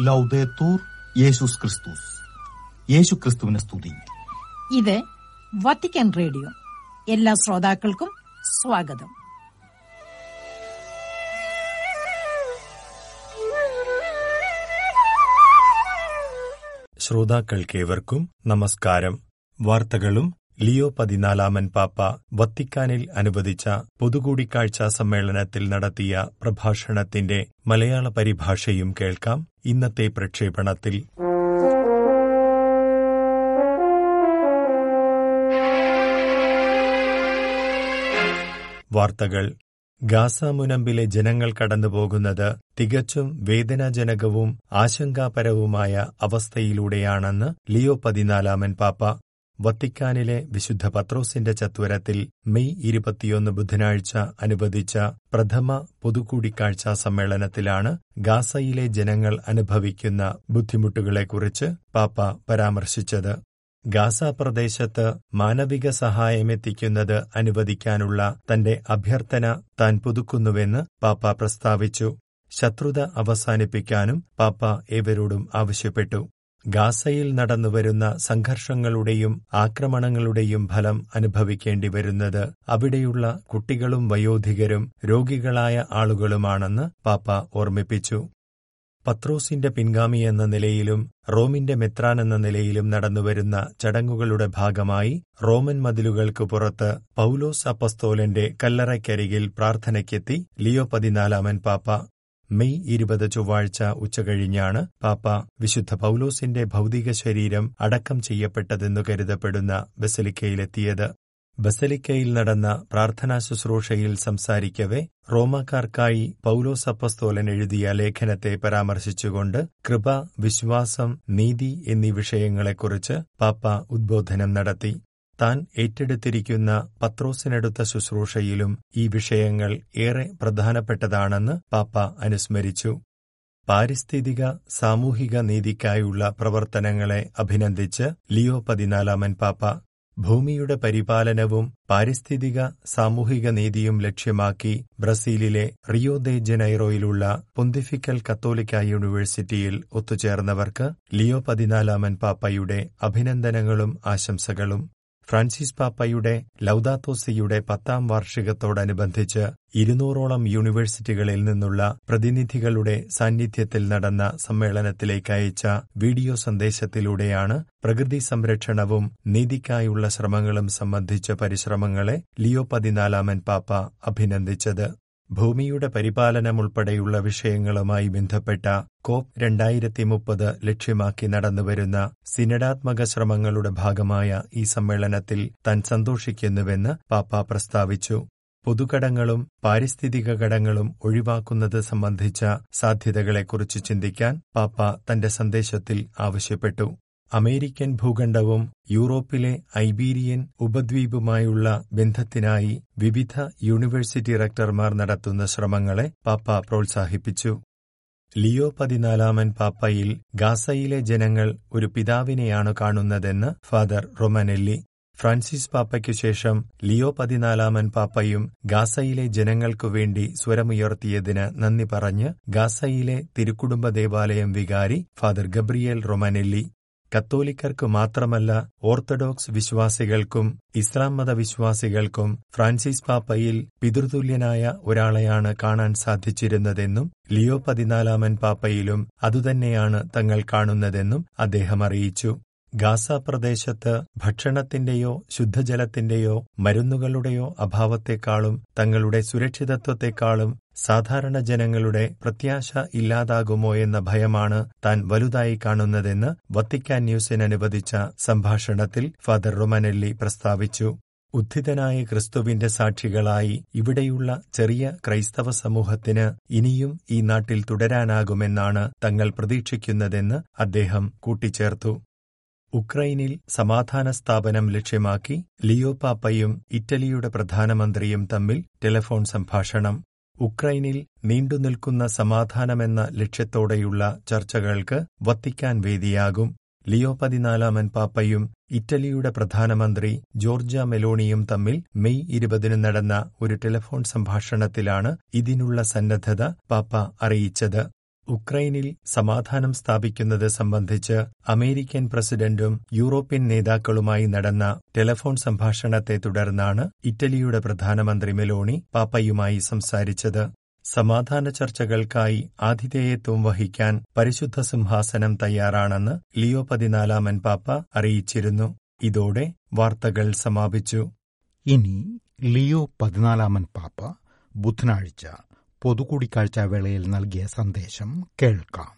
ലൗദേത്തൂർ യേശുസ് ക്രിസ്തുസ് യേശു ക്രിസ്തുവിനെ സ്തുതി ഇത് വത്തിക്കാൻ റേഡിയോ എല്ലാ ശ്രോതാക്കൾക്കും സ്വാഗതം ശ്രോതാക്കൾക്കേവർക്കും നമസ്കാരം വാർത്തകളും ലിയോ പതിനാലാമൻ പാപ്പ വത്തിക്കാനിൽ അനുവദിച്ച പൊതുകൂടിക്കാഴ്ച സമ്മേളനത്തിൽ നടത്തിയ പ്രഭാഷണത്തിന്റെ മലയാള പരിഭാഷയും കേൾക്കാം ഇന്നത്തെ പ്രക്ഷേപണത്തിൽ വാർത്തകൾ ഗാസ മുനമ്പിലെ ജനങ്ങൾ കടന്നുപോകുന്നത് തികച്ചും വേദനാജനകവും ആശങ്കാപരവുമായ അവസ്ഥയിലൂടെയാണെന്ന് ലിയോ പതിനാലാമൻ പാപ്പ വത്തിക്കാനിലെ വിശുദ്ധ പത്രോസിന്റെ ചത്വരത്തിൽ മെയ് ഇരുപത്തിയൊന്ന് ബുധനാഴ്ച അനുവദിച്ച പ്രഥമ പൊതുകൂടിക്കാഴ്ച സമ്മേളനത്തിലാണ് ഗാസയിലെ ജനങ്ങൾ അനുഭവിക്കുന്ന ബുദ്ധിമുട്ടുകളെക്കുറിച്ച് പാപ്പ പരാമർശിച്ചത് ഗാസ പ്രദേശത്ത് മാനവിക സഹായമെത്തിക്കുന്നത് അനുവദിക്കാനുള്ള തന്റെ അഭ്യർത്ഥന താൻ പുതുക്കുന്നുവെന്ന് പാപ്പ പ്രസ്താവിച്ചു ശത്രുത അവസാനിപ്പിക്കാനും പാപ്പ ഏവരോടും ആവശ്യപ്പെട്ടു ഗാസയിൽ നടന്നുവരുന്ന സംഘർഷങ്ങളുടെയും ആക്രമണങ്ങളുടെയും ഫലം അനുഭവിക്കേണ്ടി വരുന്നത് അവിടെയുള്ള കുട്ടികളും വയോധികരും രോഗികളായ ആളുകളുമാണെന്ന് പാപ്പ ഓർമ്മിപ്പിച്ചു പത്രോസിന്റെ പിൻഗാമി എന്ന നിലയിലും റോമിന്റെ മെത്രാൻ എന്ന നിലയിലും നടന്നുവരുന്ന ചടങ്ങുകളുടെ ഭാഗമായി റോമൻ മതിലുകൾക്ക് പുറത്ത് പൌലോസ് അപ്പസ്തോലന്റെ കല്ലറയ്ക്കരികിൽ പ്രാർത്ഥനയ്ക്കെത്തി ലിയോ പതിനാലാമൻ പാപ്പ മെയ് ഇരുപത് ചൊവ്വാഴ്ച ഉച്ചകഴിഞ്ഞാണ് പാപ്പ വിശുദ്ധ പൌലോസിന്റെ ഭൗതിക ശരീരം അടക്കം ചെയ്യപ്പെട്ടതെന്നു കരുതപ്പെടുന്ന ബസലിക്കയിലെത്തിയത് ബസലിക്കയിൽ നടന്ന പ്രാർത്ഥനാ ശുശ്രൂഷയിൽ സംസാരിക്കവെ റോമാക്കാർക്കായി പൌലോസ് അപ്പസ്തോലൻ എഴുതിയ ലേഖനത്തെ പരാമർശിച്ചുകൊണ്ട് കൃപ വിശ്വാസം നീതി എന്നീ വിഷയങ്ങളെക്കുറിച്ച് പാപ്പ ഉദ്ബോധനം നടത്തി താൻ ഏറ്റെടുത്തിരിക്കുന്ന പത്രോസിനടുത്ത ശുശ്രൂഷയിലും ഈ വിഷയങ്ങൾ ഏറെ പ്രധാനപ്പെട്ടതാണെന്ന് പാപ്പ അനുസ്മരിച്ചു പാരിസ്ഥിതിക സാമൂഹിക നീതിക്കായുള്ള പ്രവർത്തനങ്ങളെ അഭിനന്ദിച്ച് ലിയോ പതിനാലാമൻ പാപ്പ ഭൂമിയുടെ പരിപാലനവും പാരിസ്ഥിതിക സാമൂഹിക നീതിയും ലക്ഷ്യമാക്കി ബ്രസീലിലെ റിയോ ദെ ജനൈറോയിലുള്ള പൊന്തിഫിക്കൽ കത്തോലിക്ക യൂണിവേഴ്സിറ്റിയിൽ ഒത്തുചേർന്നവർക്ക് ലിയോ പതിനാലാമൻ പാപ്പയുടെ അഭിനന്ദനങ്ങളും ആശംസകളും ഫ്രാൻസിസ് പാപ്പയുടെ ലൌദാത്തോസിയുടെ പത്താം വാർഷികത്തോടനുബന്ധിച്ച് ഇരുന്നൂറോളം യൂണിവേഴ്സിറ്റികളിൽ നിന്നുള്ള പ്രതിനിധികളുടെ സാന്നിധ്യത്തിൽ നടന്ന സമ്മേളനത്തിലേക്ക് അയച്ച വീഡിയോ സന്ദേശത്തിലൂടെയാണ് പ്രകൃതി സംരക്ഷണവും നീതിക്കായുള്ള ശ്രമങ്ങളും സംബന്ധിച്ച പരിശ്രമങ്ങളെ ലിയോ പതിനാലാമൻ പാപ്പ അഭിനന്ദിച്ചത് ഭൂമിയുടെ പരിപാലനമുൾപ്പെടെയുള്ള വിഷയങ്ങളുമായി ബന്ധപ്പെട്ട കോപ്പ് രണ്ടായിരത്തി മുപ്പത് ലക്ഷ്യമാക്കി നടന്നുവരുന്ന സിനഡാത്മക ശ്രമങ്ങളുടെ ഭാഗമായ ഈ സമ്മേളനത്തിൽ താൻ സന്തോഷിക്കുന്നുവെന്ന് പാപ്പ പ്രസ്താവിച്ചു പൊതുകടങ്ങളും പാരിസ്ഥിതിക കടങ്ങളും ഒഴിവാക്കുന്നത് സംബന്ധിച്ച സാധ്യതകളെക്കുറിച്ച് ചിന്തിക്കാൻ പാപ്പ തന്റെ സന്ദേശത്തിൽ ആവശ്യപ്പെട്ടു അമേരിക്കൻ ഭൂഖണ്ഡവും യൂറോപ്പിലെ ഐബീരിയൻ ഉപദ്വീപുമായുള്ള ബന്ധത്തിനായി വിവിധ യൂണിവേഴ്സിറ്റി റക്ടർമാർ നടത്തുന്ന ശ്രമങ്ങളെ പാപ്പ പ്രോത്സാഹിപ്പിച്ചു ലിയോ പതിനാലാമൻ പാപ്പയിൽ ഗാസയിലെ ജനങ്ങൾ ഒരു പിതാവിനെയാണ് കാണുന്നതെന്ന് ഫാദർ റൊമനെല്ലി ഫ്രാൻസിസ് പാപ്പയ്ക്കു ശേഷം ലിയോ പതിനാലാമൻ പാപ്പയും ഗാസയിലെ ജനങ്ങൾക്കു വേണ്ടി സ്വരമുയർത്തിയതിന് നന്ദി പറഞ്ഞ് ഗാസയിലെ തിരുക്കുടുംബ ദേവാലയം വികാരി ഫാദർ ഗബ്രിയേൽ റൊമനെല്ലി കത്തോലിക്കർക്ക് മാത്രമല്ല ഓർത്തഡോക്സ് വിശ്വാസികൾക്കും ഇസ്ലാം മത വിശ്വാസികൾക്കും ഫ്രാൻസിസ് പാപ്പയിൽ പിതൃതുല്യനായ ഒരാളെയാണ് കാണാൻ സാധിച്ചിരുന്നതെന്നും ലിയോ പതിനാലാമൻ പാപ്പയിലും അതുതന്നെയാണ് തങ്ങൾ കാണുന്നതെന്നും അദ്ദേഹം അറിയിച്ചു ഗാസ പ്രദേശത്ത് ഭക്ഷണത്തിന്റെയോ ശുദ്ധജലത്തിന്റെയോ മരുന്നുകളുടെയോ അഭാവത്തെക്കാളും തങ്ങളുടെ സുരക്ഷിതത്വത്തെക്കാളും സാധാരണ ജനങ്ങളുടെ പ്രത്യാശ ഇല്ലാതാകുമോ എന്ന ഭയമാണ് താൻ വലുതായി കാണുന്നതെന്ന് വത്തിക്കാൻ ന്യൂസിന് അനുവദിച്ച സംഭാഷണത്തിൽ ഫാദർ റൊമനെല്ലി പ്രസ്താവിച്ചു ഉദ്ധിതനായ ക്രിസ്തുവിന്റെ സാക്ഷികളായി ഇവിടെയുള്ള ചെറിയ ക്രൈസ്തവ സമൂഹത്തിന് ഇനിയും ഈ നാട്ടിൽ തുടരാനാകുമെന്നാണ് തങ്ങൾ പ്രതീക്ഷിക്കുന്നതെന്ന് അദ്ദേഹം കൂട്ടിച്ചേർത്തു ഉക്രൈനിൽ സമാധാന സ്ഥാപനം ലക്ഷ്യമാക്കി ലിയോ പാപ്പയും ഇറ്റലിയുടെ പ്രധാനമന്ത്രിയും തമ്മിൽ ടെലിഫോൺ സംഭാഷണം ഉക്രൈനിൽ നീണ്ടുനിൽക്കുന്ന സമാധാനമെന്ന ലക്ഷ്യത്തോടെയുള്ള ചർച്ചകൾക്ക് വത്തിക്കാൻ വേദിയാകും ലിയോ പതിനാലാമൻ പാപ്പയും ഇറ്റലിയുടെ പ്രധാനമന്ത്രി ജോർജ മെലോണിയും തമ്മിൽ മെയ് ഇരുപതിന് നടന്ന ഒരു ടെലിഫോൺ സംഭാഷണത്തിലാണ് ഇതിനുള്ള സന്നദ്ധത പാപ്പ അറിയിച്ചത് ഉക്രൈനിൽ സമാധാനം സ്ഥാപിക്കുന്നത് സംബന്ധിച്ച് അമേരിക്കൻ പ്രസിഡന്റും യൂറോപ്യൻ നേതാക്കളുമായി നടന്ന ടെലഫോൺ സംഭാഷണത്തെ തുടർന്നാണ് ഇറ്റലിയുടെ പ്രധാനമന്ത്രി മെലോണി പാപ്പയുമായി സംസാരിച്ചത് സമാധാന ചർച്ചകൾക്കായി ആതിഥേയത്വം വഹിക്കാൻ പരിശുദ്ധ സിംഹാസനം തയ്യാറാണെന്ന് ലിയോ പതിനാലാമൻ പാപ്പ അറിയിച്ചിരുന്നു ഇതോടെ വാർത്തകൾ സമാപിച്ചു ഇനി ലിയോ പതിനാലാമൻ പാപ്പ ബുധനാഴ്ച പൊതുകൂടിക്കാഴ്ച വേളയിൽ നൽകിയ സന്ദേശം കേൾക്കാം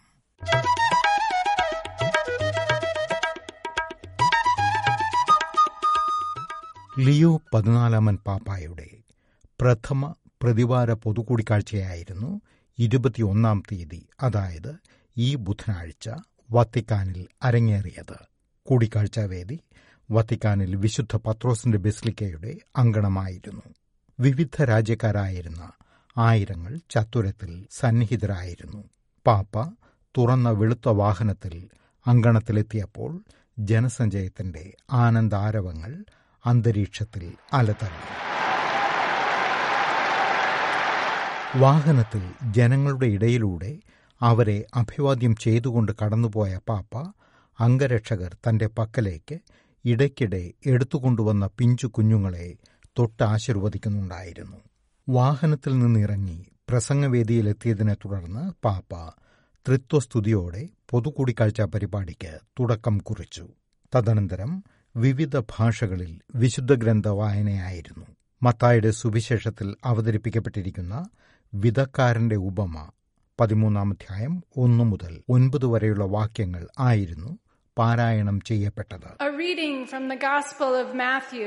ലിയോ പതിനാലാമൻ പാപ്പായുടെ പ്രഥമ പ്രതിവാര പൊതുകൂടിക്കാഴ്ചയായിരുന്നു ഇരുപത്തിയൊന്നാം തീയതി അതായത് ഈ ബുധനാഴ്ച വത്തിക്കാനിൽ അരങ്ങേറിയത് കൂടിക്കാഴ്ചാവേദി വത്തിക്കാനിൽ വിശുദ്ധ പത്രോസിന്റെ ബെസ്ലിക്കയുടെ അങ്കണമായിരുന്നു വിവിധ രാജ്യക്കാരായിരുന്ന ആയിരങ്ങൾ ചത്തുരത്തിൽ സന്നിഹിതരായിരുന്നു പാപ്പ തുറന്ന വെളുത്ത വാഹനത്തിൽ അങ്കണത്തിലെത്തിയപ്പോൾ ജനസഞ്ചയത്തിന്റെ ആനന്ദാരവങ്ങൾ അന്തരീക്ഷത്തിൽ അലതള്ളി വാഹനത്തിൽ ജനങ്ങളുടെ ഇടയിലൂടെ അവരെ അഭിവാദ്യം ചെയ്തുകൊണ്ട് കടന്നുപോയ പാപ്പ അംഗരക്ഷകർ തന്റെ പക്കലേക്ക് ഇടയ്ക്കിടെ എടുത്തുകൊണ്ടുവന്ന പിഞ്ചു കുഞ്ഞുങ്ങളെ തൊട്ട് ആശീർവദിക്കുന്നുണ്ടായിരുന്നു വാഹനത്തിൽ നിന്നിറങ്ങി പ്രസംഗവേദിയിലെത്തിയതിനെ തുടർന്ന് പാപ്പ തൃത്വസ്തുതിയോടെ പൊതുകൂടിക്കാഴ്ച പരിപാടിക്ക് തുടക്കം കുറിച്ചു തദനന്തരം വിവിധ ഭാഷകളിൽ വിശുദ്ധ ഗ്രന്ഥ വായനയായിരുന്നു മത്തായുടെ സുവിശേഷത്തിൽ അവതരിപ്പിക്കപ്പെട്ടിരിക്കുന്ന വിധക്കാരന്റെ ഉപമ പതിമൂന്നാം അധ്യായം ഒന്നു മുതൽ ഒൻപത് വരെയുള്ള വാക്യങ്ങൾ ആയിരുന്നു പാരായണം ചെയ്യപ്പെട്ടത് A reading from the Gospel of Matthew.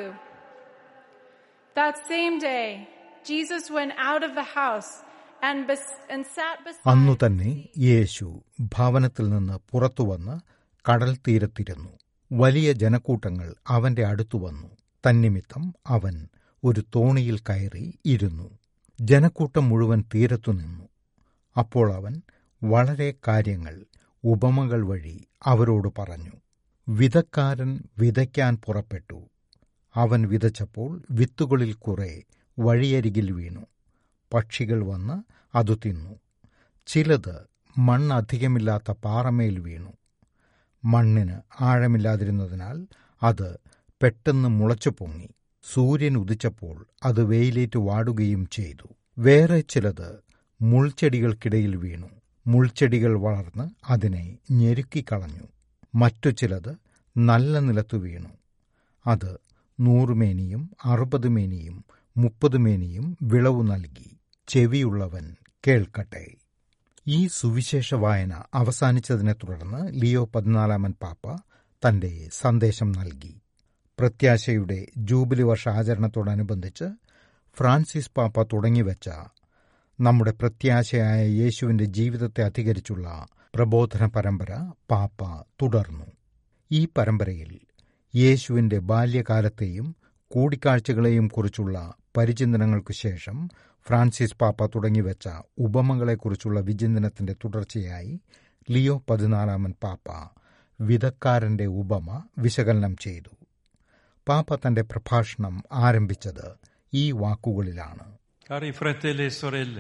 That same day, Jesus went out of the house and, bes- and sat beside അന്നു തന്നെ യേശു ഭവനത്തിൽ നിന്ന് പുറത്തുവന്ന് കടൽ തീരത്തിരുന്നു വലിയ ജനക്കൂട്ടങ്ങൾ അവന്റെ അടുത്തു വന്നു തന്നിമിത്തം അവൻ ഒരു തോണിയിൽ കയറി ഇരുന്നു ജനക്കൂട്ടം മുഴുവൻ തീരത്തു നിന്നു അപ്പോൾ അവൻ വളരെ കാര്യങ്ങൾ ഉപമകൾ വഴി അവരോട് പറഞ്ഞു വിതക്കാരൻ വിതയ്ക്കാൻ പുറപ്പെട്ടു അവൻ വിതച്ചപ്പോൾ വിത്തുകളിൽ കുറെ വഴിയരികിൽ വീണു പക്ഷികൾ വന്ന് അതു തിന്നു ചിലത് മണ്ണ് അധികമില്ലാത്ത പാറമേൽ വീണു മണ്ണിന് ആഴമില്ലാതിരുന്നതിനാൽ അത് പെട്ടെന്ന് മുളച്ചു പൊങ്ങി സൂര്യൻ ഉദിച്ചപ്പോൾ അത് വെയിലേറ്റ് വാടുകയും ചെയ്തു വേറെ ചിലത് മുൾച്ചെടികൾക്കിടയിൽ വീണു മുൾച്ചെടികൾ വളർന്ന് അതിനെ ഞെരുക്കിക്കളഞ്ഞു മറ്റു ചിലത് നല്ല നിലത്തു വീണു അത് നൂറുമേനിയും അറുപത് മേനിയും മുപ്പത് മേനിയും വിളവു നൽകി ചെവിയുള്ളവൻ കേൾക്കട്ടെ ഈ സുവിശേഷ വായന അവസാനിച്ചതിനെ തുടർന്ന് ലിയോ പതിനാലാമൻ പാപ്പ തന്റെ സന്ദേശം നൽകി പ്രത്യാശയുടെ ജൂബിലി വർഷ ആചരണത്തോടനുബന്ധിച്ച് ഫ്രാൻസിസ് പാപ്പ തുടങ്ങിവെച്ച നമ്മുടെ പ്രത്യാശയായ യേശുവിന്റെ ജീവിതത്തെ അധികരിച്ചുള്ള പ്രബോധന പരമ്പര പാപ്പ തുടർന്നു ഈ പരമ്പരയിൽ യേശുവിന്റെ ബാല്യകാലത്തെയും കൂടിക്കാഴ്ചകളെയും കുറിച്ചുള്ള പരിചിന്തനങ്ങൾക്കു ശേഷം ഫ്രാൻസിസ് പാപ്പ തുടങ്ങിവെച്ച ഉപമകളെക്കുറിച്ചുള്ള വിചിന്തനത്തിന്റെ തുടർച്ചയായി ലിയോ പതിനാലാമൻ പാപ്പ വിധക്കാരന്റെ ഉപമ വിശകലനം ചെയ്തു പാപ്പ തന്റെ പ്രഭാഷണം ആരംഭിച്ചത് ഈ വാക്കുകളിലാണ് Cari fratelli e sorelle,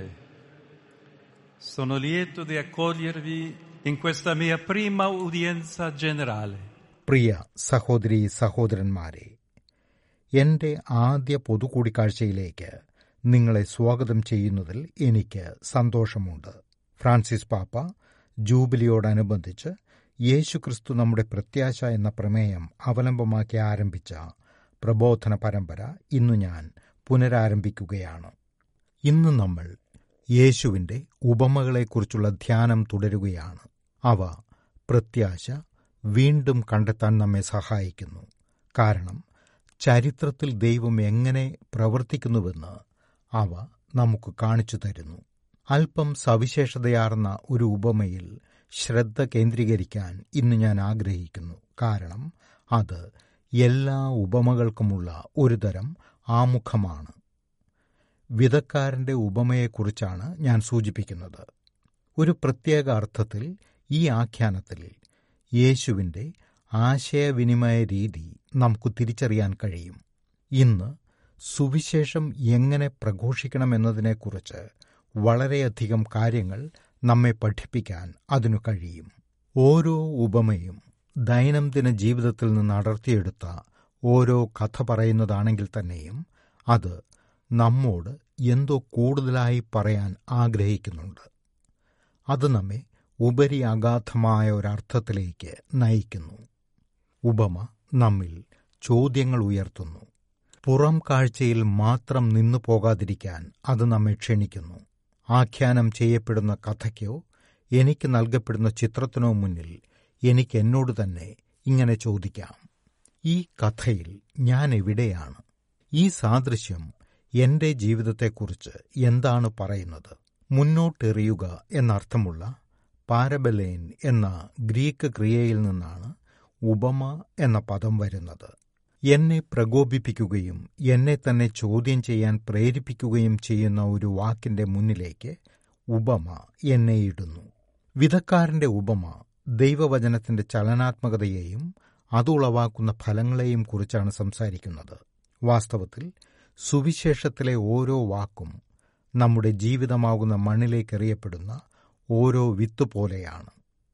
sono lieto di accogliervi in questa mia prima udienza generale. പ്രിയ സഹോദരി സഹോദരന്മാരെ എന്റെ ആദ്യ പൊതുകൂടിക്കാഴ്ചയിലേക്ക് നിങ്ങളെ സ്വാഗതം ചെയ്യുന്നതിൽ എനിക്ക് സന്തോഷമുണ്ട് ഫ്രാൻസിസ് പാപ്പ ജൂബിലിയോടനുബന്ധിച്ച് യേശുക്രിസ്തു നമ്മുടെ പ്രത്യാശ എന്ന പ്രമേയം അവലംബമാക്കി ആരംഭിച്ച പ്രബോധന പരമ്പര ഇന്നു ഞാൻ പുനരാരംഭിക്കുകയാണ് ഇന്ന് നമ്മൾ യേശുവിന്റെ ഉപമകളെക്കുറിച്ചുള്ള ധ്യാനം തുടരുകയാണ് അവ പ്രത്യാശ വീണ്ടും കണ്ടെത്താൻ നമ്മെ സഹായിക്കുന്നു കാരണം ചരിത്രത്തിൽ ദൈവം എങ്ങനെ പ്രവർത്തിക്കുന്നുവെന്ന് അവ നമുക്ക് കാണിച്ചു തരുന്നു അല്പം സവിശേഷതയാർന്ന ഒരു ഉപമയിൽ ശ്രദ്ധ കേന്ദ്രീകരിക്കാൻ ഇന്ന് ഞാൻ ആഗ്രഹിക്കുന്നു കാരണം അത് എല്ലാ ഉപമകൾക്കുമുള്ള ഒരുതരം ആമുഖമാണ് വിധക്കാരന്റെ ഉപമയെക്കുറിച്ചാണ് ഞാൻ സൂചിപ്പിക്കുന്നത് ഒരു പ്രത്യേക അർത്ഥത്തിൽ ഈ ആഖ്യാനത്തിൽ യേശുവിന്റെ ആശയവിനിമയ രീതി നമുക്ക് തിരിച്ചറിയാൻ കഴിയും ഇന്ന് സുവിശേഷം എങ്ങനെ പ്രഘോഷിക്കണമെന്നതിനെക്കുറിച്ച് വളരെയധികം കാര്യങ്ങൾ നമ്മെ പഠിപ്പിക്കാൻ അതിനു കഴിയും ഓരോ ഉപമയും ദൈനംദിന ജീവിതത്തിൽ നിന്ന് അടർത്തിയെടുത്ത ഓരോ കഥ പറയുന്നതാണെങ്കിൽ തന്നെയും അത് നമ്മോട് എന്തോ കൂടുതലായി പറയാൻ ആഗ്രഹിക്കുന്നുണ്ട് അത് നമ്മെ ഉപരി അഗാധമായ ഒരർത്ഥത്തിലേക്ക് നയിക്കുന്നു ഉപമ നമ്മിൽ ചോദ്യങ്ങൾ ഉയർത്തുന്നു പുറം കാഴ്ചയിൽ മാത്രം നിന്നു പോകാതിരിക്കാൻ അത് നമ്മെ ക്ഷണിക്കുന്നു ആഖ്യാനം ചെയ്യപ്പെടുന്ന കഥയ്ക്കോ എനിക്ക് നൽകപ്പെടുന്ന ചിത്രത്തിനോ മുന്നിൽ എനിക്ക് എന്നോട് തന്നെ ഇങ്ങനെ ചോദിക്കാം ഈ കഥയിൽ ഞാൻ എവിടെയാണ് ഈ സാദൃശ്യം എന്റെ ജീവിതത്തെക്കുറിച്ച് എന്താണ് പറയുന്നത് മുന്നോട്ടെറിയുക എന്നർത്ഥമുള്ള പാരബലേൻ എന്ന ഗ്രീക്ക് ക്രിയയിൽ നിന്നാണ് ഉപമ എന്ന പദം വരുന്നത് എന്നെ പ്രകോപിപ്പിക്കുകയും എന്നെ തന്നെ ചോദ്യം ചെയ്യാൻ പ്രേരിപ്പിക്കുകയും ചെയ്യുന്ന ഒരു വാക്കിന്റെ മുന്നിലേക്ക് ഉപമ എന്നെ ഇടുന്നു വിധക്കാരന്റെ ഉപമ ദൈവവചനത്തിന്റെ ചലനാത്മകതയെയും അതുളവാക്കുന്ന ഫലങ്ങളെയും കുറിച്ചാണ് സംസാരിക്കുന്നത് വാസ്തവത്തിൽ സുവിശേഷത്തിലെ ഓരോ വാക്കും നമ്മുടെ ജീവിതമാകുന്ന മണ്ണിലേക്ക് എറിയപ്പെടുന്ന ഓരോ വിത്ത് പോലെയാണ്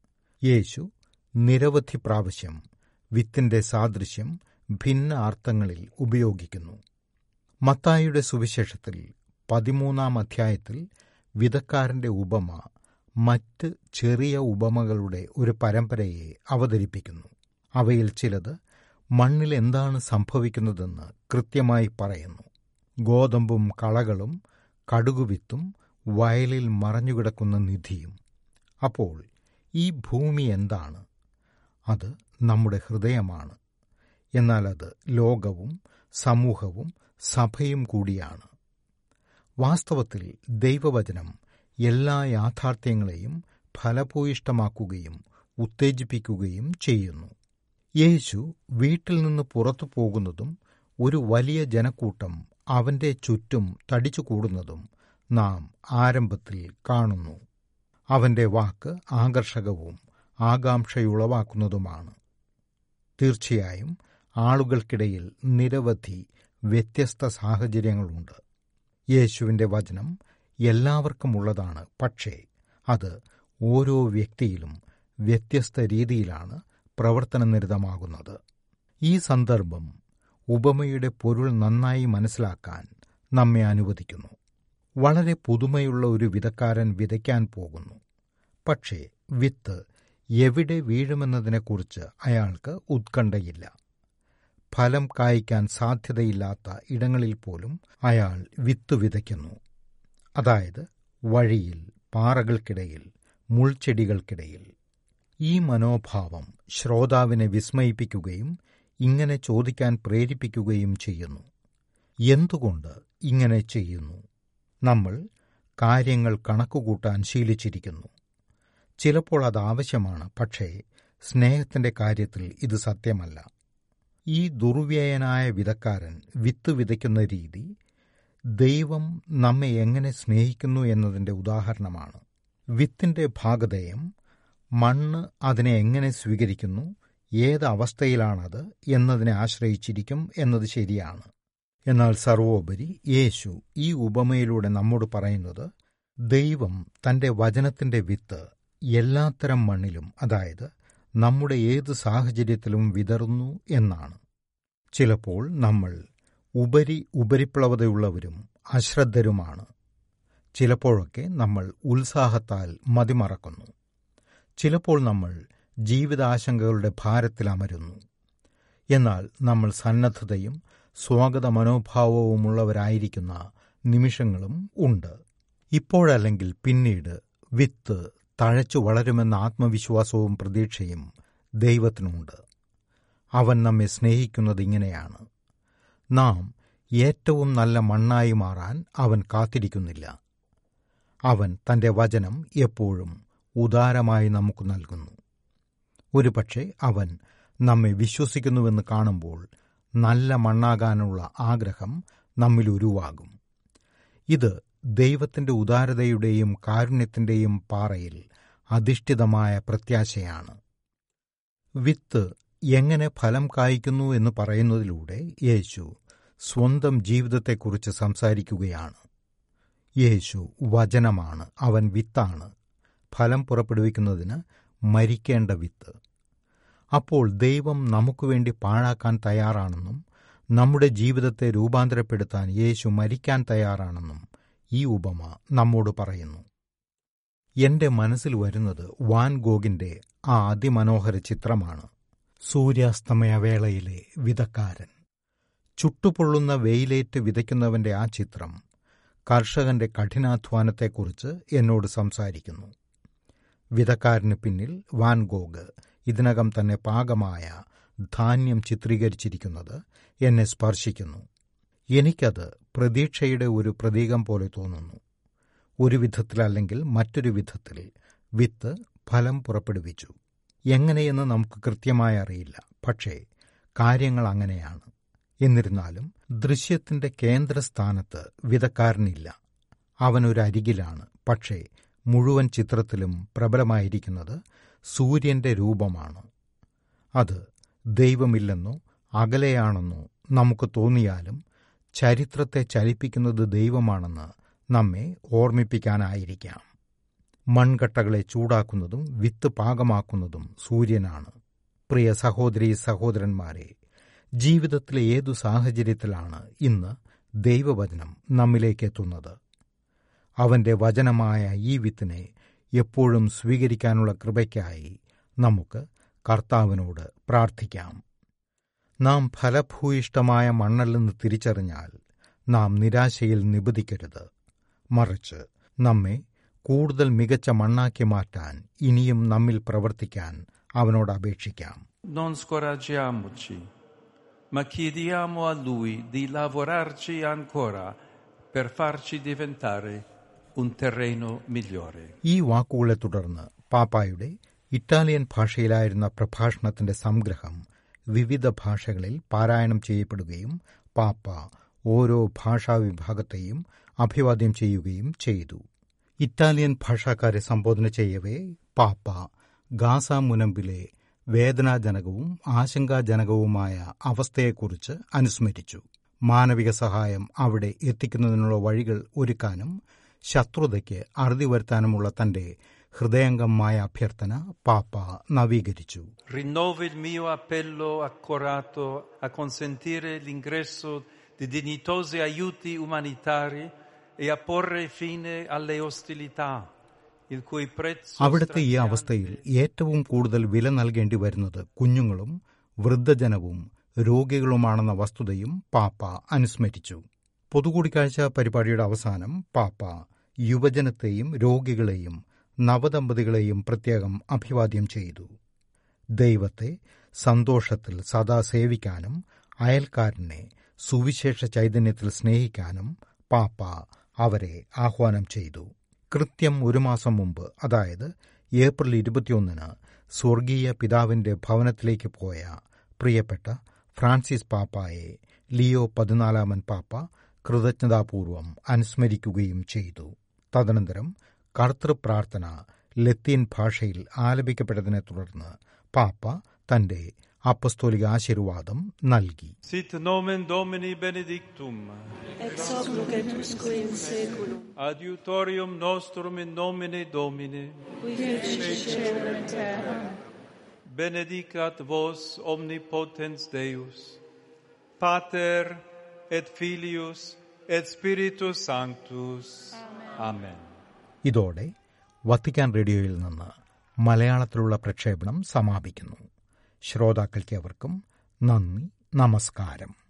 യേശു നിരവധി പ്രാവശ്യം വിത്തിന്റെ സാദൃശ്യം ഭിന്ന അർത്ഥങ്ങളിൽ ഉപയോഗിക്കുന്നു മത്തായിയുടെ സുവിശേഷത്തിൽ പതിമൂന്നാം അധ്യായത്തിൽ വിധക്കാരന്റെ ഉപമ മറ്റ് ചെറിയ ഉപമകളുടെ ഒരു പരമ്പരയെ അവതരിപ്പിക്കുന്നു അവയിൽ ചിലത് മണ്ണിൽ എന്താണ് സംഭവിക്കുന്നതെന്ന് കൃത്യമായി പറയുന്നു ഗോതമ്പും കളകളും കടുകുവിത്തും വയലിൽ മറഞ്ഞുകിടക്കുന്ന നിധിയും അപ്പോൾ ഈ ഭൂമി എന്താണ് അത് നമ്മുടെ ഹൃദയമാണ് എന്നാൽ അത് ലോകവും സമൂഹവും സഭയും കൂടിയാണ് വാസ്തവത്തിൽ ദൈവവചനം എല്ലാ യാഥാർത്ഥ്യങ്ങളെയും ഫലഭൂയിഷ്ടമാക്കുകയും ഉത്തേജിപ്പിക്കുകയും ചെയ്യുന്നു യേശു വീട്ടിൽ നിന്ന് പുറത്തു പോകുന്നതും ഒരു വലിയ ജനക്കൂട്ടം അവന്റെ ചുറ്റും തടിച്ചുകൂടുന്നതും നാം ആരംഭത്തിൽ കാണുന്നു അവന്റെ വാക്ക് ആകർഷകവും ആകാംക്ഷയുളവാക്കുന്നതുമാണ് തീർച്ചയായും ആളുകൾക്കിടയിൽ നിരവധി വ്യത്യസ്ത സാഹചര്യങ്ങളുണ്ട് യേശുവിന്റെ വചനം എല്ലാവർക്കുമുള്ളതാണ് പക്ഷേ അത് ഓരോ വ്യക്തിയിലും വ്യത്യസ്ത രീതിയിലാണ് പ്രവർത്തനനിരതമാകുന്നത് ഈ സന്ദർഭം ഉപമയുടെ പൊരുൾ നന്നായി മനസ്സിലാക്കാൻ നമ്മെ അനുവദിക്കുന്നു വളരെ പുതുമയുള്ള ഒരു വിതക്കാരൻ വിതയ്ക്കാൻ പോകുന്നു പക്ഷേ വിത്ത് എവിടെ വീഴുമെന്നതിനെക്കുറിച്ച് അയാൾക്ക് ഉത്കണ്ഠയില്ല ഫലം കായ്ക്കാൻ സാധ്യതയില്ലാത്ത ഇടങ്ങളിൽ പോലും അയാൾ വിത്ത് വിതയ്ക്കുന്നു അതായത് വഴിയിൽ പാറകൾക്കിടയിൽ മുൾച്ചെടികൾക്കിടയിൽ ഈ മനോഭാവം ശ്രോതാവിനെ വിസ്മയിപ്പിക്കുകയും ഇങ്ങനെ ചോദിക്കാൻ പ്രേരിപ്പിക്കുകയും ചെയ്യുന്നു എന്തുകൊണ്ട് ഇങ്ങനെ ചെയ്യുന്നു നമ്മൾ കാര്യങ്ങൾ കണക്കുകൂട്ടാൻ ശീലിച്ചിരിക്കുന്നു ചിലപ്പോൾ അത് ആവശ്യമാണ് പക്ഷേ സ്നേഹത്തിന്റെ കാര്യത്തിൽ ഇത് സത്യമല്ല ഈ ദുർവ്യയനായ വിതക്കാരൻ വിത്ത് വിതയ്ക്കുന്ന രീതി ദൈവം നമ്മെ എങ്ങനെ സ്നേഹിക്കുന്നു എന്നതിന്റെ ഉദാഹരണമാണ് വിത്തിന്റെ ഭാഗതയം മണ്ണ് അതിനെ എങ്ങനെ സ്വീകരിക്കുന്നു ഏത് അവസ്ഥയിലാണത് എന്നതിനെ ആശ്രയിച്ചിരിക്കും എന്നത് ശരിയാണ് എന്നാൽ സർവോപരി യേശു ഈ ഉപമയിലൂടെ നമ്മോട് പറയുന്നത് ദൈവം തന്റെ വചനത്തിന്റെ വിത്ത് എല്ലാത്തരം മണ്ണിലും അതായത് നമ്മുടെ ഏത് സാഹചര്യത്തിലും വിതറുന്നു എന്നാണ് ചിലപ്പോൾ നമ്മൾ ഉപരി ഉപരിപ്ലവതയുള്ളവരും അശ്രദ്ധരുമാണ് ചിലപ്പോഴൊക്കെ നമ്മൾ ഉത്സാഹത്താൽ മതിമറക്കുന്നു ചിലപ്പോൾ നമ്മൾ ജീവിതാശങ്കകളുടെ ഭാരത്തിൽ അമരുന്നു എന്നാൽ നമ്മൾ സന്നദ്ധതയും സ്വാഗത മനോഭാവവുമുള്ളവരായിരിക്കുന്ന നിമിഷങ്ങളും ഉണ്ട് ഇപ്പോഴല്ലെങ്കിൽ പിന്നീട് വിത്ത് തഴച്ചു വളരുമെന്ന ആത്മവിശ്വാസവും പ്രതീക്ഷയും ദൈവത്തിനുണ്ട് അവൻ നമ്മെ സ്നേഹിക്കുന്നത് ഇങ്ങനെയാണ് നാം ഏറ്റവും നല്ല മണ്ണായി മാറാൻ അവൻ കാത്തിരിക്കുന്നില്ല അവൻ തന്റെ വചനം എപ്പോഴും ഉദാരമായി നമുക്ക് നൽകുന്നു ഒരുപക്ഷെ അവൻ നമ്മെ വിശ്വസിക്കുന്നുവെന്ന് കാണുമ്പോൾ നല്ല മണ്ണാകാനുള്ള ആഗ്രഹം നമ്മിൽ ഉരുവാകും ഇത് ദൈവത്തിന്റെ ഉദാരതയുടെയും കാരുണ്യത്തിന്റെയും പാറയിൽ അധിഷ്ഠിതമായ പ്രത്യാശയാണ് വിത്ത് എങ്ങനെ ഫലം കായ്ക്കുന്നു എന്ന് പറയുന്നതിലൂടെ യേശു സ്വന്തം ജീവിതത്തെക്കുറിച്ച് സംസാരിക്കുകയാണ് യേശു വചനമാണ് അവൻ വിത്താണ് ഫലം പുറപ്പെടുവിക്കുന്നതിന് മരിക്കേണ്ട വിത്ത് അപ്പോൾ ദൈവം നമുക്ക് വേണ്ടി പാഴാക്കാൻ തയ്യാറാണെന്നും നമ്മുടെ ജീവിതത്തെ രൂപാന്തരപ്പെടുത്താൻ യേശു മരിക്കാൻ തയ്യാറാണെന്നും ഈ ഉപമ നമ്മോട് പറയുന്നു എന്റെ മനസ്സിൽ വരുന്നത് വാൻ ഗോഗിന്റെ ആ അതിമനോഹര ചിത്രമാണ് സൂര്യാസ്തമയവേളയിലെ വിതക്കാരൻ ചുട്ടുപൊള്ളുന്ന വെയിലേറ്റ് വിതയ്ക്കുന്നവന്റെ ആ ചിത്രം കർഷകന്റെ കഠിനാധ്വാനത്തെക്കുറിച്ച് എന്നോട് സംസാരിക്കുന്നു വിതക്കാരന് പിന്നിൽ വാൻ ഗോഗ് ഇതിനകം തന്നെ പാകമായ ധാന്യം ചിത്രീകരിച്ചിരിക്കുന്നത് എന്നെ സ്പർശിക്കുന്നു എനിക്കത് പ്രതീക്ഷയുടെ ഒരു പ്രതീകം പോലെ തോന്നുന്നു ഒരു വിധത്തിലല്ലെങ്കിൽ മറ്റൊരു വിധത്തിൽ വിത്ത് ഫലം പുറപ്പെടുവിച്ചു എങ്ങനെയെന്ന് നമുക്ക് കൃത്യമായി അറിയില്ല പക്ഷേ കാര്യങ്ങൾ അങ്ങനെയാണ് എന്നിരുന്നാലും ദൃശ്യത്തിന്റെ കേന്ദ്രസ്ഥാനത്ത് വിധക്കാരനില്ല അവനൊരു അരികിലാണ് പക്ഷേ മുഴുവൻ ചിത്രത്തിലും പ്രബലമായിരിക്കുന്നത് സൂര്യന്റെ രൂപമാണ് അത് ദൈവമില്ലെന്നോ അകലെയാണെന്നോ നമുക്ക് തോന്നിയാലും ചരിത്രത്തെ ചലിപ്പിക്കുന്നത് ദൈവമാണെന്ന് നമ്മെ ഓർമ്മിപ്പിക്കാനായിരിക്കാം മൺകട്ടകളെ ചൂടാക്കുന്നതും വിത്ത് പാകമാക്കുന്നതും സൂര്യനാണ് പ്രിയ സഹോദരി സഹോദരന്മാരെ ജീവിതത്തിലെ ഏതു സാഹചര്യത്തിലാണ് ഇന്ന് ദൈവവചനം നമ്മിലേക്ക് എത്തുന്നത് അവന്റെ വചനമായ ഈ വിത്തിനെ എപ്പോഴും സ്വീകരിക്കാനുള്ള കൃപയ്ക്കായി നമുക്ക് കർത്താവിനോട് പ്രാർത്ഥിക്കാം നാം ഫലഭൂയിഷ്ടമായ മണ്ണല്ലെന്ന് തിരിച്ചറിഞ്ഞാൽ നാം നിരാശയിൽ നിബദിക്കരുത് മറിച്ച് നമ്മെ കൂടുതൽ മികച്ച മണ്ണാക്കി മാറ്റാൻ ഇനിയും നമ്മിൽ പ്രവർത്തിക്കാൻ അവനോട് അപേക്ഷിക്കാം Non scoraggiamoci, ma chiediamo a Lui di lavorarci ancora per farci diventare un terreno migliore. ഈ വാക്കുകളെ തുടർന്ന് പാപ്പായുടെ ഇറ്റാലിയൻ ഭാഷയിലായിരുന്ന പ്രഭാഷണത്തിന്റെ സംഗ്രഹം വിവിധ ഭാഷകളിൽ പാരായണം ചെയ്യപ്പെടുകയും പാപ്പ ഓരോ ഭാഷാ വിഭാഗത്തെയും അഭിവാദ്യം ചെയ്യുകയും ചെയ്തു ഇറ്റാലിയൻ ഭാഷക്കാരെ സംബോധന ചെയ്യവേ പാപ്പ ഗാസ മുനമ്പിലെ വേദനാജനകവും ആശങ്കാജനകവുമായ അവസ്ഥയെക്കുറിച്ച് അനുസ്മരിച്ചു മാനവിക സഹായം അവിടെ എത്തിക്കുന്നതിനുള്ള വഴികൾ ഒരുക്കാനും ശത്രുതയ്ക്ക് അറുതി വരുത്താനുമുള്ള തന്റെ ഹൃദയംഗമായ അഭ്യർത്ഥന പാപ്പ നവീകരിച്ചു Rinnovo il mio appello accorato a consentire l'ingresso di dignitosi aiuti umanitari e a porre fine alle ostilità, il cui prezzo അവിടുത്തെ ഈ അവസ്ഥയിൽ ഏറ്റവും കൂടുതൽ വില നൽകേണ്ടി വരുന്നത് കുഞ്ഞുങ്ങളും വൃദ്ധജനവും രോഗികളുമാണെന്ന വസ്തുതയും പാപ്പ അനുസ്മരിച്ചു പൊതുകൂടിക്കാഴ്ച പരിപാടിയുടെ അവസാനം പാപ്പ യുവജനത്തെയും രോഗികളെയും നവദമ്പതികളെയും പ്രത്യേകം അഭിവാദ്യം ചെയ്തു ദൈവത്തെ സന്തോഷത്തിൽ സദാ സേവിക്കാനും അയൽക്കാരനെ സുവിശേഷ ചൈതന്യത്തിൽ സ്നേഹിക്കാനും പാപ്പ അവരെ ആഹ്വാനം ചെയ്തു കൃത്യം ഒരു മാസം മുമ്പ് അതായത് ഏപ്രിൽ ഇരുപത്തിയൊന്നിന് സ്വർഗീയ പിതാവിന്റെ ഭവനത്തിലേക്ക് പോയ പ്രിയപ്പെട്ട ഫ്രാൻസിസ് പാപ്പായെ ലിയോ പതിനാലാമൻ പാപ്പ കൃതജ്ഞതാപൂർവം അനുസ്മരിക്കുകയും ചെയ്തു തദനന്തരം കർത്തൃപ്രാർത്ഥന ലത്തീൻ ഭാഷയിൽ ആലപിക്കപ്പെട്ടതിനെ തുടർന്ന് പാപ്പ തന്റെ അപ്പസ്തോലിക ആശീർവാദം നൽകി Sit nomen Domini benedictum, ex hoc nunc et usque in seculum, adiutorium nostrum in nomine Domine, qui fecit caelum et terram, benedicat vos omnipotens Deus, Pater et Filius et Spiritus Sanctus. Amen. ഇതോടെ Vatican റേഡിയോയിൽ നിന്ന് മലയാളത്തിലുള്ള പ്രക്ഷേപണം സമാപിക്കുന്നു ശ്രോതാക്കൾക്ക് അവർക്കും നന്ദി നമസ്കാരം